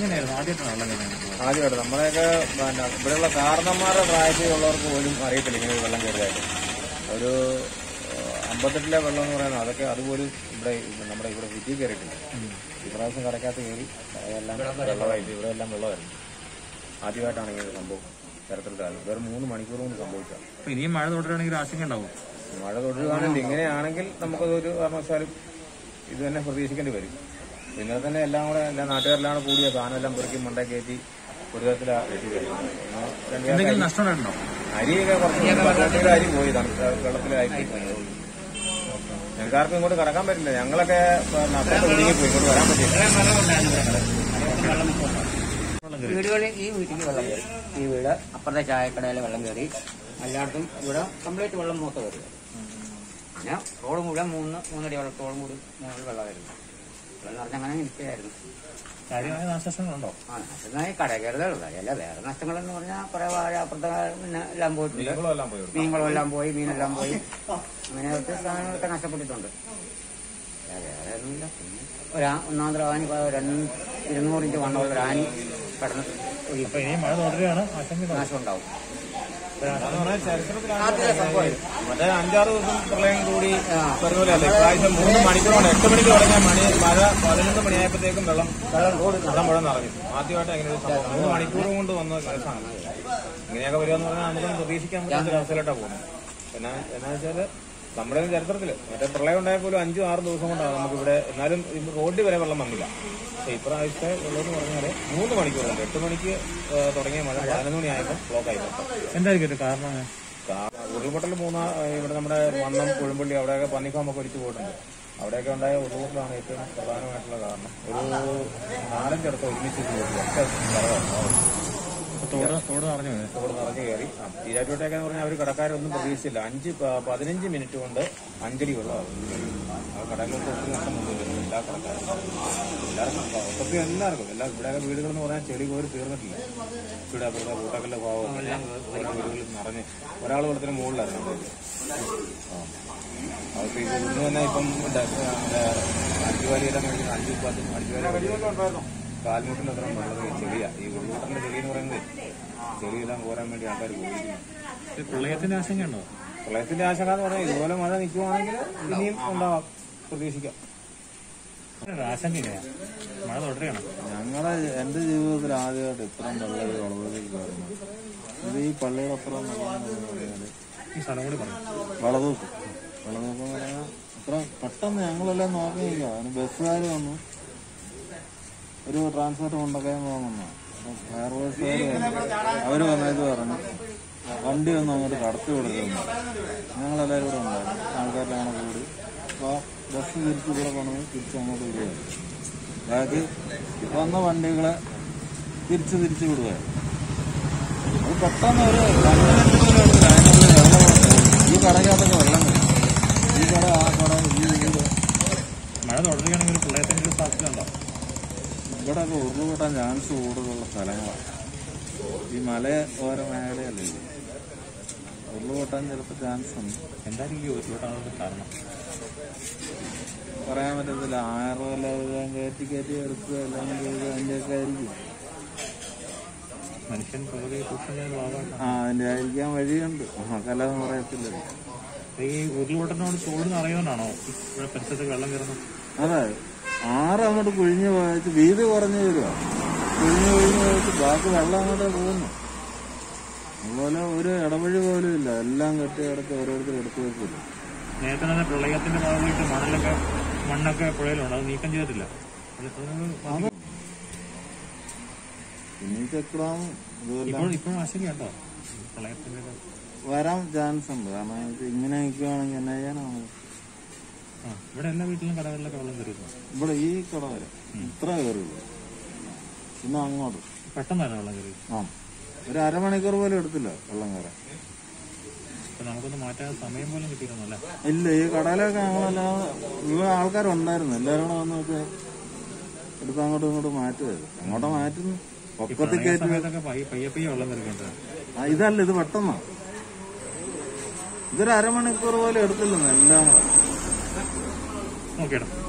എങ്ങനെയായിരുന്നു ആദ്യമായിട്ടാണ് വെള്ളം കയറുന്നത് ആദ്യമായിട്ട് നമ്മളെയൊക്കെ പിന്നെ ഇവിടെയുള്ള കാരണന്മാരുടെ പ്രായത്തിലുള്ളവർക്ക് പോലും അറിയത്തില്ല ഇങ്ങനെ ഒരു വെള്ളം കയറിയായിട്ട് ഒരു ഏഹ്, അമ്പത്തെട്ടിലെ വെള്ളം എന്ന് പറയുന്നത് അതൊക്കെ അതുപോലും ഇവിടെ നമ്മുടെ ഇവിടെ സിറ്റി കയറിയിട്ടില്ല ഈ പ്രാവശ്യം കടക്കകത്ത് കയറി കടയെല്ലാം വെള്ളമായിട്ട് ഇവിടെ എല്ലാം വെള്ളമായിരുന്നു ആദ്യമായിട്ടാണ് ഇങ്ങനെ ഒരു സംഭവം തരത്തിലത്തെ കാര്യം വെറും മൂന്ന് മണിക്കൂർ കൊണ്ട് സംഭവിച്ചത് അപ്പൊ ഇനിയും മഴ തുടരുകയാണെങ്കിൽ ഒരു ആശങ്ക ഉണ്ടാവും മഴ തുടരുകയാണെങ്കിൽ ഇങ്ങനെയാണെങ്കിൽ നമുക്കതൊരു കാരണവശാലും ഇത് തന്നെ പ്രതീക്ഷിക്കേണ്ടി വരും പിന്നെ തന്നെ എല്ലാം കൂടെ എല്ലാ നാട്ടുകാരെല്ലാം കൂടിയ സാധനം എല്ലാം പെറുക്കി മണ്ടേ കയറ്റി ഒരു തരത്തിലാണ് എത്തിച്ചത് എന്തെങ്കിലും നഷ്ടം ഉണ്ടായിട്ടുണ്ടോ അരിയൊക്കെ കുറച്ച് വെള്ളത്തിന്റെ അരി പോയി തണുത്ത വെള്ളത്തിലായി ഞങ്ങൾക്കാർക്കും ഇങ്ങോട്ട് കടക്കാൻ പറ്റില്ല ഞങ്ങളൊക്കെ പിന്നെ അപ്പുറത്ത് ഒതുങ്ങിപ്പോയി ഇങ്ങോട്ട് വരാൻ പറ്റില്ല വീടുകളിൽ ഈ വീട്ടിൽ വെള്ളം കയറി ഈ വീട് അപ്പുറത്തെ ചായക്കടയിൽ വെള്ളം കയറി എല്ലായിടത്തും ഇവിടെ കംപ്ലീറ്റ് വെള്ളം മൊത്തം കയറി പിന്നെ റോഡ് മുഴുവൻ മൂന്ന് മൂന്നടി വെള്ളത്തോളം കൂടി മുകളിൽ വെള്ളമായിരുന്നു വെള്ളം നിറഞ്ഞ് അങ്ങനെ നിൽക്കുകയായിരുന്നു കാര്യമായ നാശനഷ്ടങ്ങളുണ്ടോ ആ നഷ്ടമായി കട കയറുതലുള്ളത് അല്ല വേറെ നഷ്ടങ്ങളെന്ന് പറഞ്ഞാൽ കുറെ വാഴ അപ്പുറത്തെ പിന്നെ എല്ലാം പോയിട്ടുണ്ട് എല്ലാം പോയി മീനുകളും എല്ലാം പോയി മീനെല്ലാം പോയി അങ്ങനെ ഒത്തിരി സാധനങ്ങളൊക്കെ നഷ്ടപ്പെട്ടിട്ടുണ്ട് വേറെ ഒന്നുമില്ല പിന്നെ ഒരു ഒന്നാന്തര ആനി രണ്ട് ഇരുന്നൂറ് ഇഞ്ച് വണ്ണമുള്ള ഒരു ആനി കടന്ന് ഒഴുകി അപ്പൊ ഇനിയും മഴ തുടരുകയാണ് ആശങ്ക ഉണ്ടാവും. നാശം ഉണ്ടാവും അതെന്ന് പറഞ്ഞാൽ ചരിത്രത്തിലാണ് ആദ്യത്തെ സംഭവം മറ്റേ അഞ്ചാറ് ദിവസം പ്രളയം കൂടി പറഞ്ഞല്ലേ ഇപ്രാവശ്യം മൂന്ന് മണിക്കൂർ കൊണ്ട് എട്ട് മണിക്ക് തുടങ്ങിയ മണി മഴ പതിനൊന്ന് മണിയായപ്പോഴത്തേക്കും വെള്ളം വെള്ളം മുഴുവൻ നിറഞ്ഞു ആദ്യമായിട്ട് അങ്ങനെ ഒരു സംഭവം മൂന്ന് മണിക്കൂർ കൊണ്ട് വന്ന കേസാണ് ഇങ്ങനെയൊക്കെ വരികയെന്ന് പറഞ്ഞാൽ നമുക്കൊന്നും പ്രതീക്ഷിക്കാൻ പറ്റാത്ത അവസ്ഥയിലോട്ടാണ് പോകുന്നത് പിന്നെ എന്നാ വെച്ചാല് നമ്മുടെ ഒരു ചരിത്രത്തില് മറ്റേ പ്രളയം ഉണ്ടായ പോലും അഞ്ചും ആറും ദിവസം കൊണ്ടാണ് നമുക്ക് ഇവിടെ എന്നാലും ഈ റോഡിൽ വരെ വെള്ളം വന്നില്ല പക്ഷേ ഇപ്രാവശ്യത്തെ വെള്ളം എന്ന് പറഞ്ഞാല് മൂന്ന് മണിക്കൂർ കൊണ്ട് എട്ട് മണിക്ക് ഏഹ്, തുടങ്ങിയ മഴ പതിനൊന്ന് മണിയായപ്പോൾ ബ്ലോക്ക് ആയി മൊത്തം. എന്തായിരിക്കും ഒരു കാരണം കാ- ഉരുൾപൊട്ടൽ മൂന്നാ ഇവിടെ നമ്മുടെ വണ്ണം കുഴുമ്പള്ളി അവിടെയൊക്കെ പന്നിഫാമൊക്കെ ഒലിച്ചു പോയിട്ടുണ്ട് അവിടെയൊക്കെ ഉണ്ടായ ഉരുൾപൊട്ടലാണ് ഏറ്റവും പ്രധാനമായിട്ടുള്ള കാരണം ഒരു നാലഞ്ചിടത്ത് ഒരുമിച്ച് പോയി ഒക്കെ സ്ഥലമാണ് ഇപ്പൊ തോട് തോട് നിറഞ്ഞു പോയത് ഇവിടെ നിറഞ്ഞു കയറി ഈരാറ്റോട്ടൊക്കെ എന്ന് പറഞ്ഞാൽ അവർ കടക്കാരൊന്നും പ്രതീക്ഷിച്ചില്ല അഞ്ച് പ- പതിനഞ്ച് മിനിറ്റ് കൊണ്ട് അഞ്ചടി വെള്ളമാകും ആ കടലിലോട്ട് ഒത്തിരി നഷ്ടം കൊണ്ടുവരുന്നു എല്ലാ കടക്കാരും എല്ലാവർക്കും മൊത്തത്തിൽ എല്ലാവർക്കും എല്ലാ ഇവിടെയൊക്കെ വീടുകൾ എന്ന് പറഞ്ഞാൽ ചെളി പോലും തീർന്നിട്ടില്ല ഇവിടെ അപ്പുറത്തെ കൂട്ടക്കല്ലെ ഭാവം ഓരോ വീടുകളിൽ നിറഞ്ഞ് ഒരാൾ വെള്ളത്തിന് മുകളിലായിരുന്നു ഉണ്ടായത്. ആ അതൊക്കെ ഇത് ഇന്ന് തന്നെ ഇപ്പം അഞ്ചുവാലിയെല്ലാം മേടിക്കുന്ന അഞ്ചു പത്ത് അഞ്ചുവാലി കാൽമുട്ടിന് അത്ര വെള്ളം ചെളിയാ ഈ ഉരുൾപൊട്ടലിന്റെ ചെളി എന്ന് പറയുന്നത് ചെളിയെല്ലാം കോരാൻ വേണ്ടി ആൾക്കാർ പോയിരിക്കുന്നു ഈ പ്രളയത്തിന്റെ ആശങ്കയുണ്ടോ പ്രളയത്തിന്റെ ആശങ്ക എന്ന് പറഞ്ഞാൽ ഇതുപോലെ മഴ നിൽക്കുവാണെങ്കിൽ ഇനിയും ഉണ്ടാവാം പ്രതീക്ഷിക്കാം ഒരു ആശങ്ക ഇല്ല മഴ തുടരുകയാണ് ഞങ്ങളെ എന്റെ ജീവിതത്തിൽ ആദ്യമായിട്ട് ഇത്രയും വെള്ളം ഈ വളവിലേക്ക് കയറുന്നത് ഇത് ഈ പള്ളിയുടെ അപ്പുറം പറഞ്ഞാല് ഈ സ്ഥലം കൂടി പറഞ്ഞു വളതൂക്ക് വളതൂക്ക് എന്ന് പറഞ്ഞാൽ ഇത്ര പെട്ടെന്ന് ഞങ്ങളെല്ലാം നോക്കി നിൽക്കുക അതിന് ബസ്സുകാർ വന്നു ഒരു ട്രാൻസ്പോർട്ട് കൊണ്ടൊക്കെ പോകുന്ന ഫയർഫോഴ്സുകാർ അവർ വന്നത് പറഞ്ഞു വണ്ടി ഒന്നും അങ്ങോട്ട് കടത്തി കൊടുക്കുന്നു ഞങ്ങളെല്ലാവരും കൂടെ ഉണ്ടായിരുന്നു ആൾക്കാരെല്ലാം കൂടെ കൂടി അപ്പോൾ ബസ് തിരിച്ച് ഇവിടെ കൊണ്ടുപോയി തിരിച്ച് അങ്ങോട്ട് വിടുകയായിരുന്നു ബാക്കി വന്ന വണ്ടികളെ തിരിച്ച് തിരിച്ച് വിടുകയായിരുന്നു അത് പെട്ടെന്ന് ഒരു രണ്ട് മിനിറ്റ് പോലും എടുത്തില്ല അതിനുള്ളിൽ വെള്ളം വന്നു. ഈ കടക്കകത്തൊക്കെ വെള്ളം വരും ഈ കട ആ കട ഈ വീട് മഴ തുടരുകയാണെങ്കിൽ ഒരു പ്രളയത്തിന്റെ ഒരു സാധ്യത ഉണ്ടോ ഇവിടെയൊക്കെ ഉരുളുപൊട്ടാൻ ചാൻസ് കൂടുതലുള്ള സ്ഥലങ്ങളാണ് ഈ മല ഓരോ മേഖലയല്ലേ ഇത് ഉരുളുപൊട്ടാൻ ചിലപ്പോൾ ചാൻസ് ഉണ്ട് എന്തായിരിക്കും ഈ ഉരുളോട്ടാനുള്ള കാരണം പറയാൻ പറ്റത്തില്ല ആയിരം കയറ്റി കയറ്റി എടുക്കുക എല്ലാം ചെയ്ത് അതിൻ്റെയൊക്കെ ആയിരിക്കും മനുഷ്യൻ പ്രകൃതി ചൂഷണത്തിന്റെ ഭാഗമായിട്ടാണ് ആ അതിൻ്റെ ആയിരിക്കാൻ വഴിയുണ്ട് നമുക്കല്ലാതെ പറയത്തില്ലല്ലോ ഈ ഉരുൾപൊട്ടലിനോട് തോട് നിറയുന്നതാണോ ഇവിടെ പരിസരത്തേക്ക് വെള്ളം കയറുന്നത് അതെ ആറ് അങ്ങോട്ട് കുഴിഞ്ഞ് പോയിട്ട് വീതി കുറഞ്ഞു വരിക കുഴിഞ്ഞ് കുഴിഞ്ഞ് പോയിട്ട് ബാക്കി വെള്ളം അങ്ങോട്ടേ പോകുന്നു അതുപോലെ ഒരു ഇടവഴി പോലും ഇല്ല എല്ലാം കെട്ടി കിടത്തി ഓരോരുത്തർ എടുത്തു വെക്കില്ല നേരത്തെ തന്നെ പ്രളയത്തിന്റെ ഭാഗമായിട്ട് മണലൊക്കെ മണ്ണൊക്കെ പുഴയിലുണ്ട് അത് നീക്കം ചെയ്തിട്ടില്ല അത് അതൊന്ന് പിന്നെ ഈ ചെക്രാം ഇതെല്ലാം ഇപ്പോൾ ഇപ്പോഴും ആശങ്കയുണ്ടോ പ്രളയത്തിന്റെ ഒരു- വരാൻ ചാൻസ് ഉണ്ട് കാരണം ഇത് ഇങ്ങനെ നിൽക്കുവാണെങ്കിൽ എന്നാ ചെയ്യാനാണ് ആ ഇവിടെ എല്ലാ വീട്ടിലും കടകളിലൊക്കെ വെള്ളം കയറിയിരുന്നു ഇവിടെ ഈ കട വരെ ഇത്ര കയറുള്ളൂ പിന്നെ അങ്ങോട്ട് പെട്ടെന്ന് തന്നെ വെള്ളം കയറി ആ ഒരു അരമണിക്കൂർ പോലും എടുത്തില്ല വെള്ളം കയറാൻ അപ്പൊ നമുക്കൊന്ന് മാറ്റാൻ സമയം പോലും കിട്ടിയിരുന്നല്ല ഇല്ല ഈ കടയിലൊക്കെ ഞങ്ങളെല്ലാം ഇവിടെ ആൾക്കാരുണ്ടായിരുന്നു എല്ലാവരും കൂടെ വന്ന് വെച്ച് എടുത്ത് അങ്ങോട്ടും ഇങ്ങോട്ടും മാറ്റുമായിരുന്നു അങ്ങോട്ട് മാറ്റുന്നു പൊക്കത്തിൽ കയറ്റി സമയത്തൊക്കെ പയ്യെ പയ്യെ പയ്യെ വെള്ളം കയറിക്കൊണ്ടിരുന്നത് ആ, ഇതല്ല ഇത് പെട്ടെന്നാ ഇതൊരു അരമണിക്കൂർ പോലും എടുത്തില്ലെന്ന് എല്ലാം കൂടെ നോക്കിയിടാം